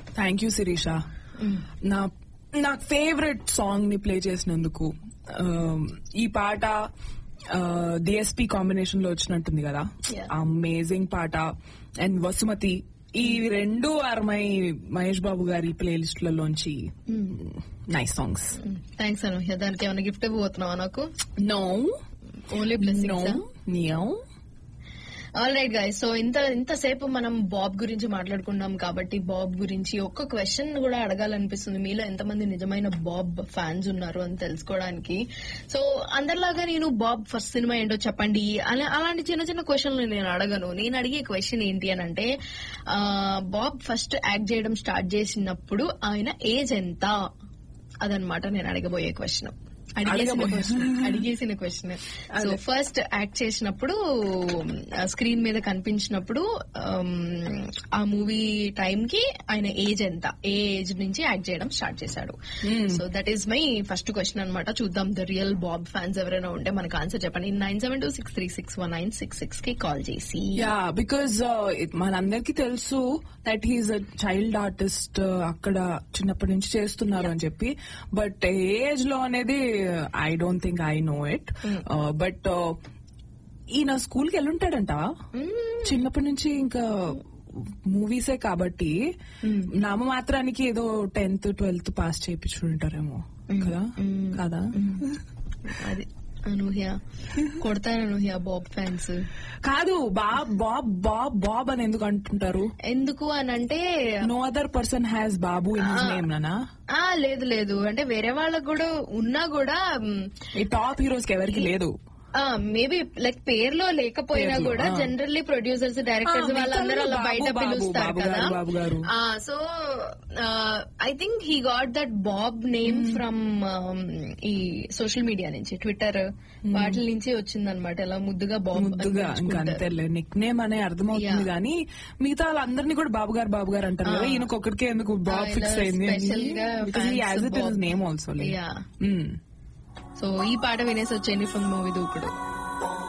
Thank you Sirisha నా నా favourite song ని ప్లే చేసినందుకు Um, ఈ పాట డిఎస్పి కాంబినేషన్ లో వచ్చినట్టుంది కదా Yeah. అమేజింగ్ పాట అండ్ వసుమతి ఈ రెండు ఆర్ మై మహేష్ బాబు గారి ప్లే లిస్ట్లలోంచి నైస్ సాంగ్స్ థ్యాంక్స్ అనూహ్య దానికి ఏమైనా గిఫ్ట్ ఇవ్వబోతున్నావా నాకు నో ఓన్లీ నో బ్లెస్సింగ్స్ నియో ఆల్ రైట్ గైస్ సో ఇంత ఇంతసేపు మనం బాబ్ గురించి మాట్లాడుకున్నాం కాబట్టి బాబ్ గురించి ఒక్క క్వశ్చన్ కూడా అడగాలనిపిస్తుంది మీలో ఎంతమంది నిజమైన బాబ్ ఫ్యాన్స్ ఉన్నారు అని తెలుసుకోవడానికి సో అందరిలాగా నేను బాబ్ ఫస్ట్ సినిమా ఏంటో చెప్పండి అలా అలాంటి చిన్న చిన్న క్వశ్చన్లు నేను అడగను నేను అడిగే క్వశ్చన్ ఏంటి అని అంటే ఆ, బాబ్ ఫస్ట్ యాక్ట్ చేయడం స్టార్ట్ చేసినప్పుడు ఆయన ఏజ్ ఎంత అదనమాట నేను అడగబోయే క్వశ్చన్ అడిగేసిన అడగబోయే- క్వశ్చన్ అడిగేసిన క్వశ్చన్ సో ఫస్ట్ యాక్ట్ చేసినప్పుడు స్క్రీన్ మీద కనిపించినప్పుడు um, ఆ మూవీ టైం కి ఆయన ఏజ్ ఎంత ఏ ఏజ్ నుంచి యాక్ట్ చేయడం స్టార్ట్ చేశాడు so that is my first question అనమాట చూద్దాం ద రియల్ బాబ్ ఫ్యాన్స్ ఎవరైనా ఉంటే మనకు ఆన్సర్ చెప్పండి nine seven two six three six one nine six six కి కాల్ చేసి యా బికాజ్ మనందరికి తెలుసు that he's a child artist అక్కడ చిన్నప్పటి నుంచి చేస్తున్నారు అని చెప్పి బట్ ఏజ్ లో అనేది I don't think I know it but ఈయన స్కూల్ కి వెళ్ళుంటాడంట చిన్నప్పటి నుంచి ఇంకా మూవీసే కాబట్టి నామమాత్రానికి ఏదో టెన్త్ ట్వెల్త్ పాస్ చేయించుంటారేమో కదా కదా అది అనూహ్య కొడతారు అనూహ్య బాబ్ ఫ్యాన్స్ కాదు బాబ్ బాబ్ బాబ్ బాబ్ అని ఎందుకు అంటుంటారు ఎందుకు అని అంటే no other person has Babu in his name నానా ఆ లేదు లేదు అంటే వేరే వాళ్ళకు కూడా ఉన్నా కూడా మ్, ఈ టాప్ హీరోస్ కి ఎవరికి లేదు ఆ మేబీ లైక్ పేర్లో లేకపోయినా పేర్లో, కూడా ఆ. జనరల్లీ ప్రొడ్యూసర్స్ డైరెక్టర్స్ ఆ, వాళ్ళందరూ అలా బాబు, బయట బాబు, పిలుస్తారు బాబు కదా గారు, బాబు గారు. So I think he got that Bob name from ఈ సోషల్ మీడియా నుంచి ట్విట్టర్ వాటి నుంచి వచ్చిందనమాట ఇలా ముద్దుగా బాబ్ అని ముద్దుగా ఇంకా పిలుచుకుంటారు. అంతే నిక్ నేమ్ అనే అర్థమవుతుంది Yeah. కానీ మిగతా వాళ్ళందరినీ కూడా బాబు గారు బాబు గారు అంటారు కదా ఆ. ఈయనకు ఒక్కడికే ఎందుకు బాబ్ ఆయన ఫిక్స్ అయింది special గా fans Bob. Name also Yeah. So ఈ పాట వినేసి వచ్చేయండి ఫ్రమ్ మూవీ దూకుడు